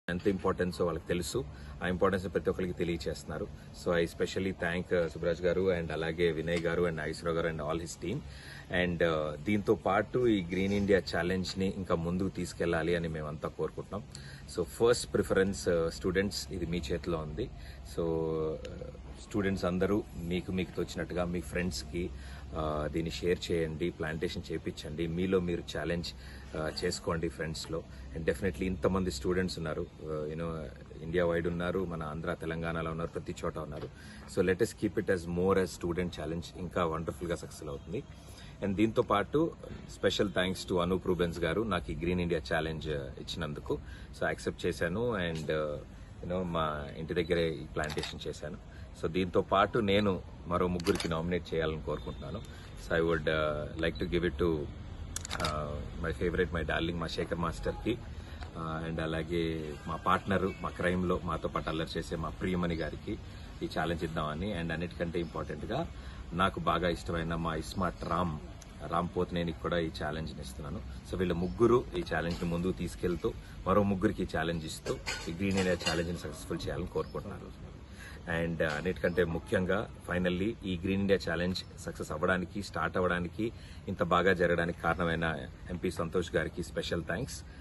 ఎంత ఇంపార్టెన్స్ వాళ్ళకి తెలుసు ఆ ఇంపార్టెన్స్ ప్రతి ఒక్కరికి తెలియచేస్తున్నారు so I specially thank Subraj garu and అలాగే Vinay garu and Nageswararao garu and all his team and దీంతో పాటు ఈ గ్రీన్ ఇండియా ఛాలెంజ్ ని ఇంకా ముందుకు తీసుకెళ్లాలి అని మేమంతా కోరుకుంటున్నాం సో ఫస్ట్ ప్రిఫరెన్స్ స్టూడెంట్స్ ఇది మీ చేతిలో ఉంది సో స్టూడెంట్స్ అందరూ మీకు మీకు తోచినట్టుగా మీ ఫ్రెండ్స్కి దీన్ని షేర్ చేయండి ప్లాంటేషన్ చేయించండి మీలో మీరు ఛాలెంజ్ చేసుకోండి ఫ్రెండ్స్లో అండ్ డెఫినెట్లీ ఇంతమంది స్టూడెంట్స్ ఉన్నారు యూనో ఇండియా వైడ్ ఉన్నారు మన ఆంధ్ర తెలంగాణలో ఉన్నారు ప్రతి చోట ఉన్నారు so let's keep it as more as student challenge ఇంకా వండర్ఫుల్గా సక్సెస్ అవుతుంది అండ్ దీంతో పాటు special thanks to Anoop Rubens garu నాకు ఈ గ్రీన్ ఇండియా ఛాలెంజ్ ఇచ్చినందుకు సో యాక్సెప్ట్ చేశాను అండ్ యూనో మా ఇంటి దగ్గరే ఈ ప్లాంటేషన్ చేశాను సో దీంతో పాటు నేను మరో ముగ్గురికి నామినేట్ చేయాలని కోరుకుంటున్నాను so I would like to give it to my favourite my darling మా శేఖర్ మాస్టర్కి అండ్ అలాగే మా పార్ట్నర్ మా క్రైమ్లో మాతో పాటు అల్లరి చేసే మా ప్రియమణి గారికి ఈ ఛాలెంజ్ ఇద్దామని అండ్ అన్నిటికంటే ఇంపార్టెంట్గా నాకు బాగా ఇష్టమైన మా ఇస్మార్ట్ రామ్ రామ్ పోత్నేనికి కూడా ఈ ఛాలెంజ్ ఇస్తున్నాను సో వీళ్ళ ముగ్గురు ఈ ఛాలెంజ్ ని ముందుకు తీసుకెళ్తూ మరో ముగ్గురికి ఈ ఛాలెంజ్ ఇస్తూ ఈ గ్రీన్ ఇండియా ఛాలెంజ్ ని సక్సెస్ఫుల్ చేయాలని కోరుకుంటున్నాను అండ్ అన్నిటికంటే ముఖ్యంగా ఫైనల్లీ ఈ గ్రీన్ ఇండియా ఛాలెంజ్ సక్సెస్ అవ్వడానికి స్టార్ట్ అవ్వడానికి ఇంత బాగా జరగడానికి కారణమైన ఎంపీ సంతోష్ గారికి స్పెషల్ థ్యాంక్స్